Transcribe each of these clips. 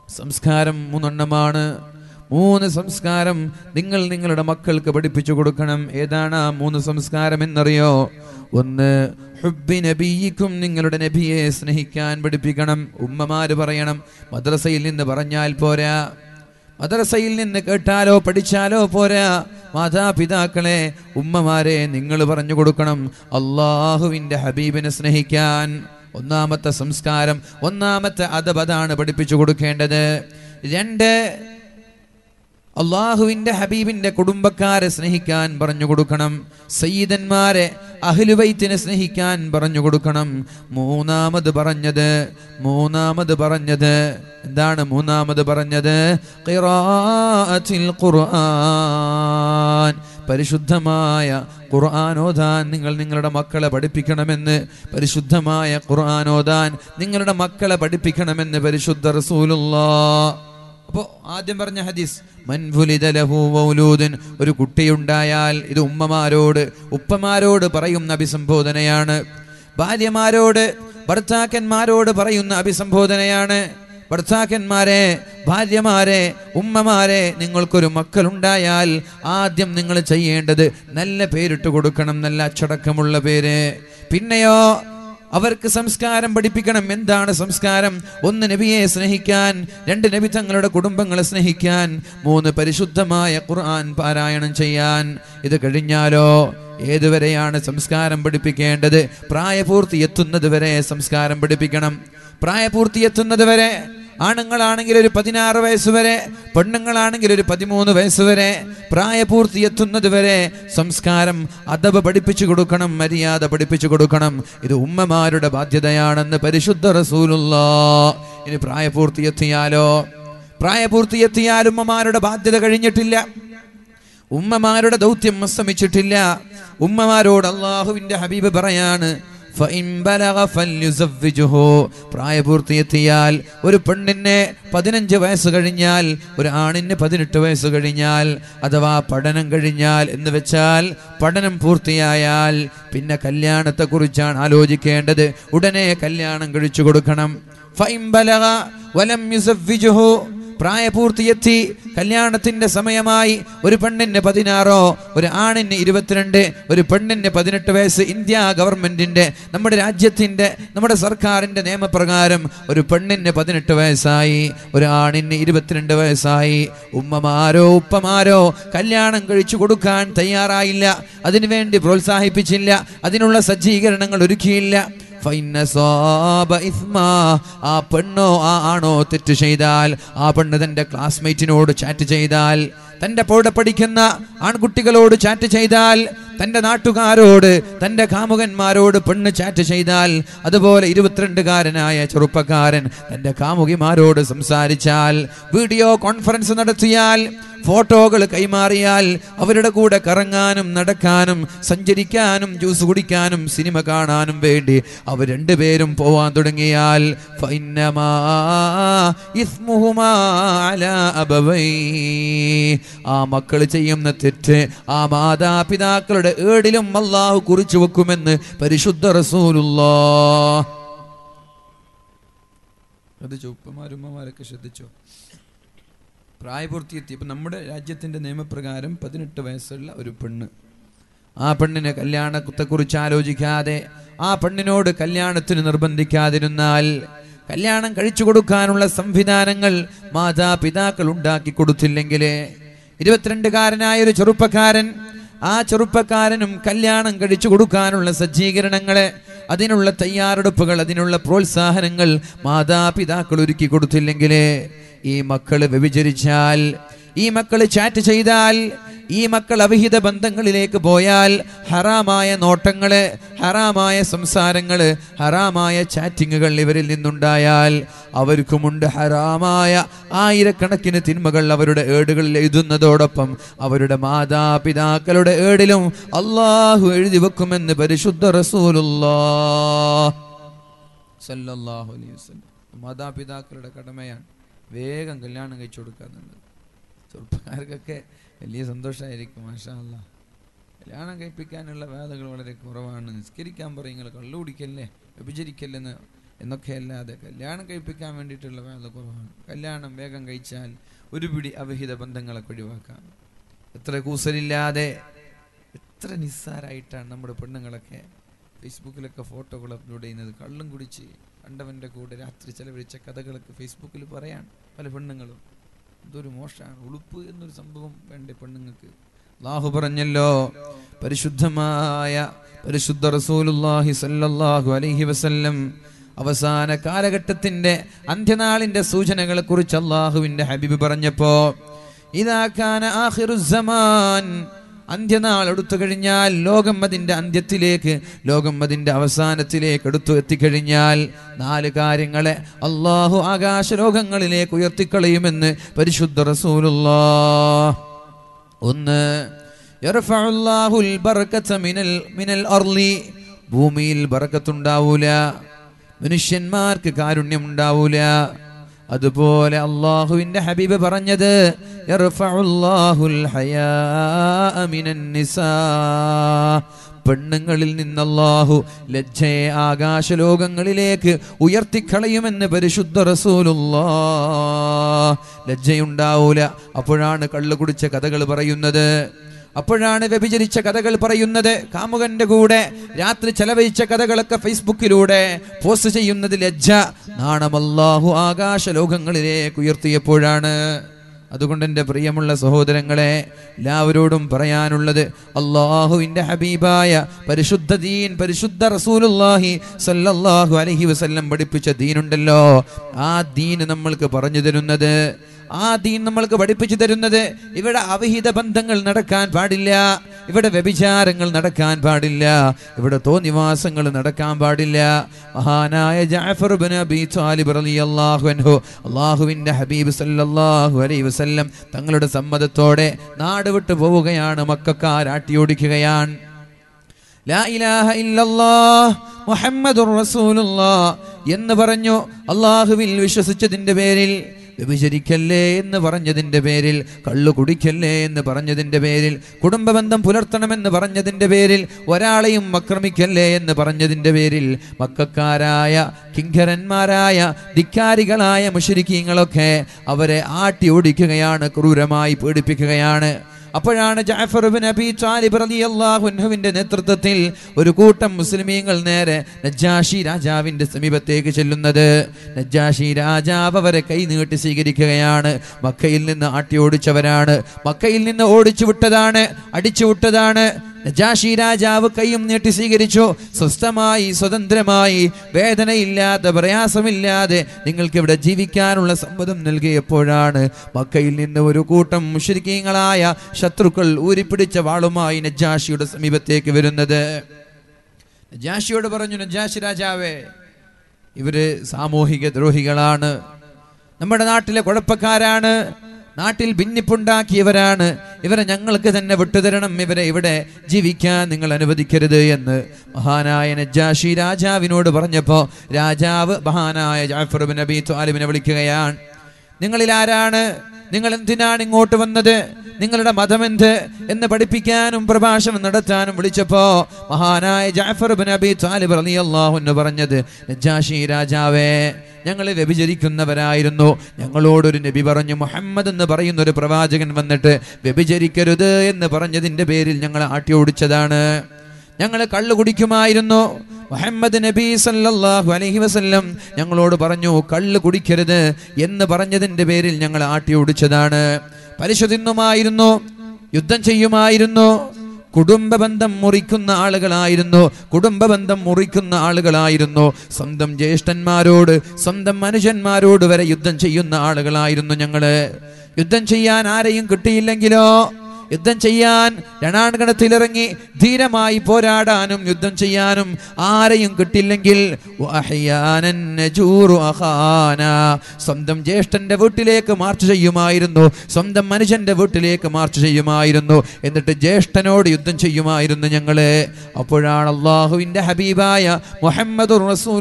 സംസ്കാരം മൂന്നെണ്ണമാണ് മൂന്ന് സംസ്കാരം നിങ്ങൾ നിങ്ങളുടെ മക്കൾക്ക് പഠിപ്പിച്ചു കൊടുക്കണം ഏതാണ് ആ മൂന്ന് സംസ്കാരം എന്നറിയോ ഒന്ന് ഹുബ്ബി നബിയിക്കും നിങ്ങളുടെ നബിയെ സ്നേഹിക്കാൻ പഠിപ്പിക്കണം ഉമ്മമാര് പറയണം മദ്രസയിൽ നിന്ന് പറഞ്ഞാൽ പോരാ മദ്രസയിൽ നിന്ന് കേട്ടാലോ പഠിച്ചാലോ പോരാ മാതാപിതാക്കളെ ഉമ്മമാരെ നിങ്ങൾ പറഞ്ഞു കൊടുക്കണം അള്ളാഹുവിൻ്റെ ഹബീബിനെ സ്നേഹിക്കാൻ ഒന്നാമത്തെ സംസ്കാരം ഒന്നാമത്തെ അതപതാണ് പഠിപ്പിച്ചു കൊടുക്കേണ്ടത് രണ്ട് അള്ളാഹുവിന്റെ ഹബീബിന്റെ കുടുംബക്കാരെ സ്നേഹിക്കാൻ പറഞ്ഞു കൊടുക്കണം സയ്യിദന്മാരെ അഹ്ലുബൈത്തിനെ സ്നേഹിക്കാൻ പറഞ്ഞു കൊടുക്കണം മൂന്നാമത് പറഞ്ഞത് മൂന്നാമത് പറഞ്ഞത് എന്താണ് മൂന്നാമത് പറഞ്ഞത് ഖിറാഅത്തിൽ ഖുർആൻ പരിശുദ്ധമായ ഖുർആൻ ഓതാൻ നിങ്ങൾ നിങ്ങളുടെ മക്കളെ പഠിപ്പിക്കണമെന്ന് പരിശുദ്ധമായ ഖുർആൻ ഓതാൻ നിങ്ങളുടെ മക്കളെ പഠിപ്പിക്കണമെന്ന് പരിശുദ്ധ റസൂലുള്ളാഹ് അപ്പോ ആദ്യം പറഞ്ഞ ഹദീസ് മൻഫുലിദ ലഹു മൗലൂദൻ ഒരു കുട്ടിയുണ്ടായാൽ ഇത് ഉമ്മമാരോട് ഉപ്പമാരോട് പറയുന്ന അഭിസംബോധനയാണ് ഭാര്യമാരോട് ഭർത്താക്കന്മാരോട് പറയുന്ന അഭിസംബോധനയാണ് ഭർത്താക്കന്മാരെ ഭാര്യമാരെ ഉമ്മമാരെ നിങ്ങൾക്കൊരു മക്കളുണ്ടായാൽ ആദ്യം നിങ്ങൾ ചെയ്യേണ്ടത് നല്ല പേരിട്ട് കൊടുക്കണം നല്ല അച്ചടക്കമുള്ള പേര് പിന്നെയോ അവർക്ക് സംസ്കാരം പഠിപ്പിക്കണം എന്താണ് സംസ്കാരം ഒന്ന് നബിയെ സ്നേഹിക്കാൻ രണ്ട് നബി തങ്ങളുടെ കുടുംബങ്ങളെ സ്നേഹിക്കാൻ മൂന്ന് പരിശുദ്ധമായ ഖുർആൻ പാരായണം ചെയ്യാൻ ഇത് കഴിഞ്ഞാലോ ഏതുവരെയാണ് സംസ്കാരം പഠിപ്പിക്കേണ്ടത് പ്രായപൂർത്തി എത്തുന്നത് വരെ സംസ്കാരം പഠിപ്പിക്കണം പ്രായപൂർത്തി എത്തുന്നത് വരെ ആണുങ്ങളാണെങ്കിൽ ഒരു പതിനാറ് വയസ്സ് വരെ പെണ്ണുങ്ങളാണെങ്കിൽ ഒരു പതിമൂന്ന് വയസ്സ് വരെ പ്രായപൂർത്തി എത്തുന്നത് വരെ സംസ്കാരം അദബ് പഠിപ്പിച്ചു കൊടുക്കണം മര്യാദ പഠിപ്പിച്ചു കൊടുക്കണം ഇത് ഉമ്മമാരുടെ ബാധ്യതയാണെന്ന് പരിശുദ്ധ റസൂലുള്ള ഇനി പ്രായപൂർത്തി എത്തിയാലോ പ്രായപൂർത്തി എത്തിയാൽ ഉമ്മമാരുടെ ബാധ്യത കഴിഞ്ഞിട്ടില്ല ഉമ്മമാരുടെ ദൗത്യം അസ്തമിച്ചിട്ടില്ല ഉമ്മമാരോട് അള്ളാഹുവിന്റെ ഹബീബ് പറയാണ് ഫഇൻ ബലഗ ഫല്യുസവ്വിജുഹു. പ്രായപൂർത്തിയെത്തിയാൽ ഒരു പെണ്ണിന് പതിനഞ്ച് വയസ്സ് കഴിഞ്ഞാൽ ഒരു ആണിന് പതിനെട്ട് വയസ്സ് കഴിഞ്ഞാൽ അഥവാ പഠനം കഴിഞ്ഞാൽ എന്ന് വെച്ചാൽ പഠനം പൂർത്തിയായാൽ പിന്നെ കല്യാണത്തെക്കുറിച്ചാണ് ആലോചിക്കേണ്ടത് ഉടനെ കല്യാണം കഴിച്ചു കൊടുക്കണം ഫഇൻ ബലഗ വലം യുസവ്വിജുഹു. പ്രായപൂർത്തിയെത്തി കല്യാണത്തിന്റെ സമയമായി ഒരു പെണ്ണിന് പതിനാറോ ഒരു ആണിന് ഇരുപത്തിരണ്ട് ഒരു പെണ്ണിന് പതിനെട്ട് വയസ്സ് ഇന്ത്യ ഗവൺമെന്റിന്റെ നമ്മുടെ രാജ്യത്തിന്റെ നമ്മുടെ സർക്കാരിന്റെ നിയമപ്രകാരം ഒരു പെണ്ണിന് പതിനെട്ട് വയസ്സായി ഒരു ആണിന് ഇരുപത്തിരണ്ട് വയസ്സായി ഉമ്മമാരോ ഉപ്പമാരോ കല്യാണം കഴിച്ചു കൊടുക്കാൻ തയ്യാറായില്ല അതിനുവേണ്ടി പ്രോത്സാഹിപ്പിച്ചില്ല അതിനുള്ള സജ്ജീകരണങ്ങൾ ഒരുക്കിയില്ല ഫൈന സ്വാബ ഇസ്മാ. ആ പെണ്ണോ ആ ആണോ തെറ്റ് ചെയ്താൽ ആ പെണ്ണ് തന്റെ ക്ലാസ്മേറ്റിനോട് ചാറ്റ് ചെയ്താൽ തന്റെ കൂടെ പഠിക്കുന്ന ആൺകുട്ടികളോട് ചാറ്റ് ചെയ്താൽ തന്റെ നാട്ടുകാരോട് തന്റെ കാമുകന്മാരോട് പെണ്ണ് ചാറ്റ് ചെയ്താൽ അതുപോലെ ഇരുപത്തിരണ്ടുകാരനായ ചെറുപ്പക്കാരൻ തന്റെ കാമുകിമാരോട് സംസാരിച്ചാൽ വീഡിയോ കോൺഫറൻസ് നടത്തിയാൽ ഫോട്ടോകൾ കൈമാറിയാൽ അവരുടെ കൂടെ കറങ്ങാനും നടക്കാനും സഞ്ചരിക്കാനും ജ്യൂസ് കുടിക്കാനും സിനിമ കാണാനും വേണ്ടി അവർ രണ്ടുപേരും പോവാൻ തുടങ്ങിയാൽ ഫൈന്നമാ ഇസ്മുഹുമാ അലാ അബവൈ. ആ മക്കൾ ചെയ്യുന്ന തെറ്റ് ആ മാതാപിതാക്കളുടെ ഏടിലും അള്ളാഹു കുറിച്ചു വെക്കുമെന്ന് പരിശുദ്ധ റസൂലുള്ളാ ശ്രദ്ധിച്ചോ ഉപ്പമാരുമ്മമാരൊക്കെ ശ്രദ്ധിച്ചോ പ്രായപൂർത്തിയെത്തി ഇപ്പം നമ്മുടെ രാജ്യത്തിൻ്റെ നിയമപ്രകാരം പതിനെട്ട് വയസ്സുള്ള ഒരു പെണ്ണ് ആ പെണ്ണിനെ കല്യാണത്തെക്കുറിച്ച് ആലോചിക്കാതെ ആ പെണ്ണിനോട് കല്യാണത്തിന് നിർബന്ധിക്കാതിരുന്നാൽ കല്യാണം കഴിച്ചു കൊടുക്കാനുള്ള സംവിധാനങ്ങൾ മാതാപിതാക്കൾ ഉണ്ടാക്കി കൊടുത്തില്ലെങ്കിൽ ഇരുപത്തിരണ്ടുകാരനായ ഒരു ചെറുപ്പക്കാരൻ ആ ചെറുപ്പക്കാരനും കല്യാണം കഴിച്ചു കൊടുക്കാനുള്ള സജ്ജീകരണങ്ങളെ അതിനുള്ള തയ്യാറെടുപ്പുകൾ അതിനുള്ള പ്രോത്സാഹനങ്ങൾ മാതാപിതാക്കൾ ഒരുക്കി കൊടുത്തില്ലെങ്കിൽ ഈ മക്കള് വ്യഭിചരിച്ചാൽ ഈ മക്കള് ചാറ്റ് ചെയ്താൽ ഈ മക്കൾ അവിഹിത ബന്ധങ്ങളിലേക്ക് പോയാൽ ഹറാമായ നോട്ടങ്ങള് ഹറാമായ സംസാരങ്ങള് ഹറാമായ ചാറ്റിങ്ങുകൾ ഇവരിൽ നിന്നുണ്ടായാൽ അവർക്കുമുണ്ട് ഹറാമായ ആയിരക്കണക്കിന് തിന്മകൾ അവരുടെ ഏടുകളിൽ എഴുതുന്നതോടൊപ്പം അവരുടെ മാതാപിതാക്കളുടെ ഏടിലും അള്ളാഹു എഴുതി വെക്കുമെന്ന് പരിശുദ്ധ റസൂലുള്ളാ സല്ലല്ലാഹു അലൈഹി വസല്ലം മാതാപിതാക്കളുടെ കടമയാണ് വേഗം കല്യാണം കഴിച്ചു കൊടുക്കുക എന്നുള്ളത് ചെറുപ്പക്കാർക്കൊക്കെ വലിയ സന്തോഷമായിരിക്കും മാഷാ അല്ലാ കല്യാണം കഴിപ്പിക്കാനുള്ള വേദകൾ വളരെ കുറവാണ് നിസ്കരിക്കാൻ പറയും നിങ്ങൾ കള്ളു കുടിക്കല്ലേ വ്യഭിചരിക്കല്ലെന്ന് എന്നൊക്കെ അല്ലാതെ കല്യാണം കഴിപ്പിക്കാൻ വേണ്ടിയിട്ടുള്ള വേല കുറവാണ് കല്യാണം വേഗം കഴിച്ചാൽ ഒരു പിടി അവിഹിത ബന്ധങ്ങളൊക്കെ ഒഴിവാക്കാം എത്ര കൂസലില്ലാതെ എത്ര നിസ്സാരായിട്ടാണ് നമ്മുടെ പെണ്ണുങ്ങളൊക്കെ ഫേസ്ബുക്കിലൊക്കെ ഫോട്ടോകൾ അപ്ലോഡ് ചെയ്യുന്നത് കള്ളും കുടിച്ച് കണ്ടവൻ്റെ കൂടെ രാത്രി ചെലവഴിച്ച കഥകളൊക്കെ ഫേസ്ബുക്കിൽ പറയാൻ പല പെണ്ണുങ്ങളും ഇതൊരു മോശമാണ് ഉളുപ്പ് എന്നൊരു സംഭവം വേണ്ടേ പെണ്ണുങ്ങൾക്ക് അള്ളാഹു പറഞ്ഞല്ലോ പരിശുദ്ധമായ പരിശുദ്ധ റസൂലുള്ളാഹി സല്ലല്ലാഹു അലൈഹി വസല്ലം അവസാന കാലഘട്ടത്തിന്റെ അന്ത്യനാളിന്റെ സൂചനകളെ കുറിച്ച് അള്ളാഹുവിന്റെ ഹബീബ് പറഞ്ഞപ്പോ ഇതാക്കാന ആഖിറുസ്സമാൻ അന്ത്യനാൾ എടുത്തു കഴിഞ്ഞാൽ ലോകം അതിന്റെ അന്ത്യത്തിലേക്ക് ലോകം അതിന്റെ അവസാനത്തിലേക്ക് എടുത്തു എത്തിക്കഴിഞ്ഞാൽ നാല് കാര്യങ്ങളെ അള്ളാഹു ആകാശ ലോകങ്ങളിലേക്ക് ഉയർത്തിക്കളയുമെന്ന് പരിശുദ്ധ റസൂലുള്ളാ ഒന്ന് യർഫഉല്ലാഹുൽ ബർക്കത മിനൽ മിനൽ അർളി ഭൂമിയിൽ ബർക്കത്തുണ്ടാവൂല മനുഷ്യന്മാർക്ക് കാരുണ്യം ഉണ്ടാവൂല അതുപോലെ അള്ളാഹുവിന്റെ ഹബീബ് പറഞ്ഞത് യർഫഉല്ലാഹുൽ ഹയാഅ മിനൻ നിസാ പെണ്ണുങ്ങളിൽ നിന്നല്ലാഹു ലജ്ജയെ ആകാശലോകങ്ങളിലേക്ക് ഉയർത്തിക്കളയുമെന്ന് പരിശുദ്ധ റസൂലുള്ളാ ലജ്ജയുണ്ടാവൂല അപ്പോഴാണ് കള്ളു കുടിച്ച കഥകൾ പറയുന്നത് അപ്പോഴാണ് വ്യഭിചരിച്ച കഥകൾ പറയുന്നത് കാമുകന്റെ കൂടെ രാത്രി ചെലവഴിച്ച കഥകളൊക്കെ ഫേസ്ബുക്കിലൂടെ പോസ്റ്റ് ചെയ്യുന്നത് ലജ്ജ നാണമല്ലാഹു ആകാശ ലോകങ്ങളിലേക്ക് ഉയർത്തിയപ്പോഴാണ് അതുകൊണ്ട് എൻ്റെ പ്രിയമുള്ള സഹോദരങ്ങളെ എല്ലാവരോടും പറയാനുള്ളത് അള്ളാഹുവിൻ്റെ ഹബീബായ പരിശുദ്ധ ദീൻ പരിശുദ്ധ റസൂലുള്ളാഹി സല്ലല്ലാഹു അലൈഹി വസല്ലം പഠിപ്പിച്ച ദീനുണ്ടല്ലോ ആ ദീൻ നമ്മൾക്ക് പറഞ്ഞു തരുന്നത് ആ ദീൻ നമ്മൾക്ക് പഠിപ്പിച്ചു തരുന്നത് ഇവിടെ അവിഹിത ബന്ധങ്ങൾ നടക്കാൻ പാടില്ല ഇവിടെ വ്യഭിചാരങ്ങൾ നടക്കാൻ പാടില്ല ഇവിടെ തോന്നിവാസങ്ങൾ നടക്കാൻ പാടില്ല മഹാനായ ജാഫർ ബിൻ അബി താലിബ് റളിയല്ലാഹു അൻഹു അള്ളാഹുവിൻ്റെ ഹബീബ് സല്ലല്ലാഹു അലൈഹി വസല്ലം തങ്ങളുടെ സമ്മതത്തോടെ നാട് വിട്ടു പോവുകയാണ് മക്കാരാട്ടിയോടിക്കുകയാണ് ലാ ഇലാഹ ഇല്ലല്ലാഹ് മുഹമ്മദുർ റസൂലുള്ളാഹ് എന്ന് പറഞ്ഞു അള്ളാഹുവിൽ വിശ്വസിച്ചതിന്റെ പേരിൽ വ്യഭിചരിക്കല്ലേ എന്ന് പറഞ്ഞതിന്റെ പേരിൽ കള്ളു കുടിക്കല്ലേ എന്ന് പറഞ്ഞതിന്റെ പേരിൽ കുടുംബബന്ധം പുലർത്തണമെന്ന് പറഞ്ഞതിന്റെ പേരിൽ ഒരാളെയും ആക്രമിക്കല്ലേ എന്ന് പറഞ്ഞതിന്റെ പേരിൽ മക്കാരായ കിങ്കരന്മാരായ ധിക്കാരികളായ മുഷരിക്കീങ്ങളൊക്കെ അവരെ ആട്ടി ഓടിക്കുകയാണ് ക്രൂരമായി പീഡിപ്പിക്കുകയാണ് അപ്പോഴാണ് ജാഫർ ബിൻ അബി താലിബ് റളിയല്ലാഹു അൻഹുവിന്റെ നേതൃത്വത്തിൽ ഒരു കൂട്ടം മുസ്ലിമീങ്ങൾ നേരെ നജ്ജാഷി രാജാവിന്റെ സമീപത്തേക്ക് ചെല്ലുന്നത് നജ്ജാഷി രാജാവ് അവരെ കൈ നീട്ടി സ്വീകരിക്കുകയാണ് മക്കയിൽ നിന്ന് ആട്ടി ഓടിച്ചവരാണ് മക്കയിൽ നിന്ന് ഓടിച്ചു വിട്ടതാണ് അടിച്ചു വിട്ടതാണ് നജാഷി രാജാവ് കൈയും നീട്ടി സ്വീകരിച്ചു സ്വസ്ഥമായി സ്വതന്ത്രമായി വേദനയില്ലാതെ പ്രയാസമില്ലാതെ നിങ്ങൾക്ക് ഇവിടെ ജീവിക്കാനുള്ള സമ്മതം നൽകിയപ്പോഴാണ് മക്കയിൽ നിന്ന് ഒരു കൂട്ടം മുഷരിക്കീങ്ങളായ ശത്രുക്കൾ ഊരിപ്പിടിച്ച വാളുമായി നജാഷിയുടെ സമീപത്തേക്ക് വരുന്നത് നജാഷിയോട് പറഞ്ഞു നജാഷി രാജാവേ ഇവര് സാമൂഹിക ദ്രോഹികളാണ് നമ്മുടെ നാട്ടിലെ കുഴപ്പക്കാരാണ് നാട്ടിൽ ഭിന്നിപ്പുണ്ടാക്കിയവരാണ് ഇവരെ ഞങ്ങൾക്ക് തന്നെ വിട്ടുതരണം ഇവരെ ഇവിടെ ജീവിക്കാൻ നിങ്ങൾ അനുവദിക്കരുത് എന്ന് മഹാനായ നജാഷി രാജാവിനോട് പറഞ്ഞപ്പോൾ രാജാവ് മഹാനായ ജാഫർ ബിൻ അബി ത്വാലിബിനെ വിളിക്കുകയാണ് നിങ്ങളിൽ ആരാണ് നിങ്ങൾ എന്തിനാണ് ഇങ്ങോട്ട് വന്നത് നിങ്ങളുടെ മതമെന്ത് എന്ന് പഠിപ്പിക്കാനും പ്രഭാഷണം നടത്താനും വിളിച്ചപ്പോ മഹാനായ ജാഫർ ബിൻ അബി താലിബ് റളിയല്ലാഹു എന്ന് പറഞ്ഞത് നജാഷി രാജാവേ ഞങ്ങൾ വ്യഭിചരിക്കുന്നവരായിരുന്നു ഞങ്ങളോടൊരു നബി പറഞ്ഞു മുഹമ്മദ് എന്ന് പറയുന്ന ഒരു പ്രവാചകൻ വന്നിട്ട് വ്യഭിചരിക്കരുത് എന്ന് പറഞ്ഞതിന്റെ പേരിൽ ഞങ്ങൾ ആട്ടി ഓടിച്ചതാണ് ഞങ്ങൾ കള്ളു കുടിക്കുമായിരുന്നു മുഹമ്മദ് നബി സല്ലല്ലാഹു അലൈഹി വസല്ലം ഞങ്ങളോട് പറഞ്ഞു കള്ള് കുടിക്കരുത് എന്ന് പറഞ്ഞതിന്റെ പേരിൽ ഞങ്ങൾ ആട്ടി ഓടിച്ചതാണ് പലിശ തിന്നുമായിരുന്നു യുദ്ധം ചെയ്യുമായിരുന്നു കുടുംബ ബന്ധം മുറിക്കുന്ന ആളുകളായിരുന്നു കുടുംബ ബന്ധം മുറിക്കുന്ന ആളുകളായിരുന്നു സ്വന്തം ജ്യേഷ്ഠന്മാരോട് സ്വന്തം മനുഷ്യന്മാരോട് വരെ യുദ്ധം ചെയ്യുന്ന ആളുകളായിരുന്നു ഞങ്ങള് യുദ്ധം ചെയ്യാൻ ആരെയും കിട്ടിയില്ലെങ്കിലോ യുദ്ധം ചെയ്യാൻ രണാങ്കണത്തിലിറങ്ങി ധീരമായി പോരാടാനും യുദ്ധം ചെയ്യാനും ആരെയും കിട്ടില്ലെങ്കിൽ വഅഹ്യാനൻ നജൂറു അഖാന. സ്വന്തം ജ്യേഷ്ഠന്റെ വീട്ടിലേക്ക് മാർച്ച് ചെയ്യുമായിരുന്നു സ്വന്തം മനുഷ്യന്റെ വീട്ടിലേക്ക് മാർച്ച് ചെയ്യുമായിരുന്നു എന്നിട്ട് ജ്യേഷ്ഠനോട് യുദ്ധം ചെയ്യുമായിരുന്നു ഞങ്ങള് അപ്പോഴാണ് അള്ളാഹുവിന്റെ ഹബീബായ മുഹമ്മദ്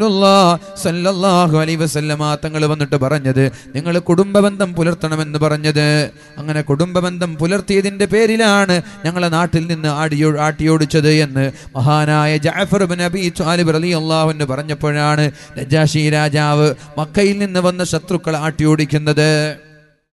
സല്ലല്ലാഹു അലൈഹി വസല്ലമ തങ്ങൾ വന്നിട്ട് പറഞ്ഞത് നിങ്ങൾ കുടുംബബന്ധം പുലർത്തണമെന്ന് പറഞ്ഞത് അങ്ങനെ കുടുംബബന്ധം പുലർത്തിയതിന്റെ പേരിലാണ് ഞങ്ങളെ നാട്ടിൽ നിന്ന് ആടിയോ ആട്ടിയോടിച്ചത് എന്ന് മഹാനായ ജാഫർ ബിൻ അബി ത്വാലിബ് റളിയല്ലാഹു അൻഹു പറഞ്ഞപ്പോഴാണ് നജാഷി രാജാവ് മക്കയിൽ നിന്ന് വന്ന ശത്രുക്കളെ ആട്ടിയോടിക്കുന്നത്